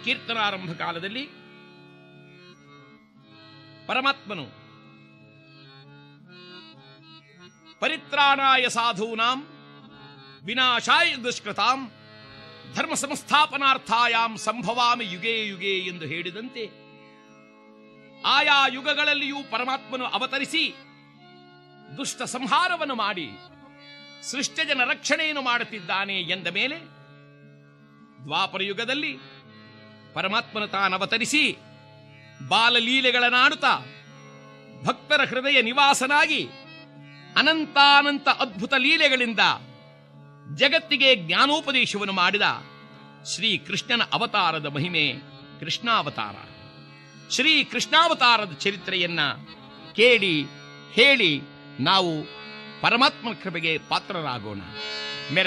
ಕೀರ್ತನಾರಂಭ ಕಾಲದಲ್ಲಿ ಪರಮಾತ್ಮನು ಪರಿತ್ರಾಣಾಯ ಸಾಧೂನಾಂ ವಿನಾಶಾಯ ದುಷ್ಕೃತಾಂ ಧರ್ಮ ಸಂಸ್ಥಾಪನಾರ್ಥಾಯಾಂ ಸಂಭವಾಮಿ ಯುಗೇ ಯುಗೇ ಎಂದು ಹೇಳಿದಂತೆ ಆಯಾ ಯುಗಗಳಲ್ಲಿಯೂ ಪರಮಾತ್ಮನು ಅವತರಿಸಿ ದುಷ್ಟ ಸಂಹಾರವನ್ನು ಮಾಡಿ ಸೃಷ್ಟಜನ ರಕ್ಷಣೆಯನ್ನು ಮಾಡುತ್ತಿದ್ದಾನೆ ಎಂದ ಮೇಲೆ ದ್ವಾಪರ ಯುಗದಲ್ಲಿ ಪರಮಾತ್ಮನು ತಾನವತರಿಸಿ ಬಾಲಲೀಲೆಗಳನ್ನಾಡುತ್ತಾ ಭಕ್ತರ ಹೃದಯ ನಿವಾಸನಾಗಿ ಅನಂತಾನಂತ ಅದ್ಭುತ ಲೀಲೆಗಳಿಂದ ಜಗತ್ತಿಗೆ ಜ್ಞಾನೋಪದೇಶವನ್ನು ಮಾಡಿದ ಶ್ರೀ ಕೃಷ್ಣನ ಅವತಾರದ ಮಹಿಮೆ ಕೃಷ್ಣಾವತಾರ ಶ್ರೀ ಕೃಷ್ಣಾವತಾರದ ಚರಿತ್ರೆಯನ್ನ ಕೇಳಿ ಹೇಳಿ ನಾವು ಪರಮಾತ್ಮ ಕೃಪೆಗೆ ಪಾತ್ರರಾಗೋಣ